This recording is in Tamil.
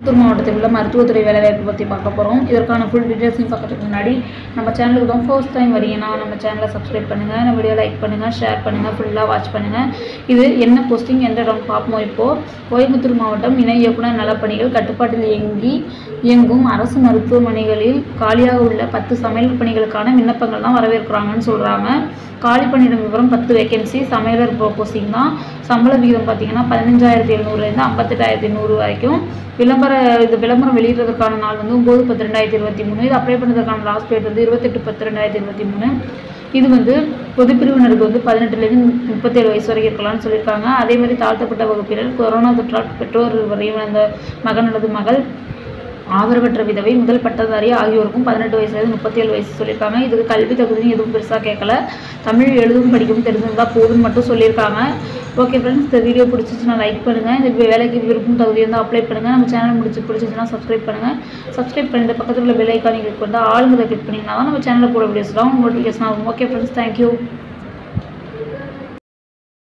திருப்பூர் மாவட்டத்தில் உள்ள மருத்துவத்துறை வேலைவாய்ப்பு பற்றி பார்க்க போகிறோம் இதற்கான ஃபுல் டீட்டெயில்ஸையும் பார்க்கறதுக்கு முன்னாடி நம்ம சேனலுக்கு தான் ஃபர்ஸ்ட் டைம் வரீங்கன்னா நம்ம சேனலை சப்ஸ்கிரைப் பண்ணுங்கள் நம்ம வீடியோ லைக் பண்ணுங்கள் ஷேர் பண்ணுங்கள் ஃபுல்லாக வாட்ச் பண்ணுங்கள் இது என்ன போஸ்டிங் எந்த இடம் பார்ப்போம் இப்போது கோயம்புத்தூர் மாவட்டம் இணை இயக்குனர் நலப்பணிகள் கட்டுப்பாட்டில் இயங்கி இயங்கும் அரசு மருத்துவமனைகளில் காலியாக உள்ள பத்து சமையல் பணிகளுக்கான விண்ணப்பங்கள் தான் வரவேற்கிறாங்கன்னு சொல்கிறாங்க காலி பணியிடம் விவரம் பத்து வேகன்சி சமையலர் போஸ்டிங் தான் சம்பள விகிதம் பார்த்தீங்கன்னா பதினஞ்சாயிரத்தி எழுநூறுலேருந்து ஐம்பத்தெட்டாயிரத்தி நூறு வரைக்கும் விளம்பர இது விளம்பரம் வெளியிடுறதுக்கான நாள் வந்து ஒம்பது பத்து ரெண்டாயிரத்தி இருபத்தி மூணு இது அப்ளை பண்ணுறதுக்கான லாஸ்ட் டேட் வந்து இருபத்தெட்டு பத்து ரெண்டாயிரத்தி இருபத்தி மூணு இது வந்து பொதுப்பிரிவினருக்கு வந்து பதினெட்டுலேருந்து முப்பத்தேழு வயசு வரைக்கும் இருக்கலாம்னு சொல்லியிருக்காங்க அதே மாதிரி தாழ்த்தப்பட்ட வகுப்பினர் கொரோனா தொற்றால் பெற்றோர் வரையும் அந்த மகன் அல்லது மகள் ஆதரவற்ற விதவை முதல் பட்டதாரி ஆகியோருக்கும் பதினெட்டு வயசுலேருந்து முப்பத்தேழு வயசு சொல்லியிருக்காங்க இதுக்கு கல்வி தகுதியும் எதுவும் பெருசாக கேட்கல தமிழ் எழுதும் படிக்கவும் தெரிஞ்சிருந்தா போதும்னு மட்டும் சொல்லியிருக்காங்க ஓகே ஃப்ரெண்ட்ஸ் இந்த வீடியோ பிடிச்சிச்சுன்னா லைக் பண்ணுங்கள் இந்த வேலைக்கு விருப்பம் தகுதி இருந்தால் அப்ளை பண்ணுங்கள் நம்ம சேனல் முடிச்சு பிடிச்சிச்சுன்னா சப்ஸ்கிரைப் பண்ணுங்கள் சப்ஸ்கிரைப் பண்ணிட்டு பக்கத்தில் உள்ள பெல் ஐக்கானை கிளிக் பண்ணிட்டு ஆளுங்களை கிளிக் பண்ணிங்கன்னா தான் நம்ம சேனலில் போட வீடியோஸ்லாம் நோட்டிஃபிகேஷன் ஆகும் ஓகே ஃப்ரெண்ட்ஸ் தேங்க்யூ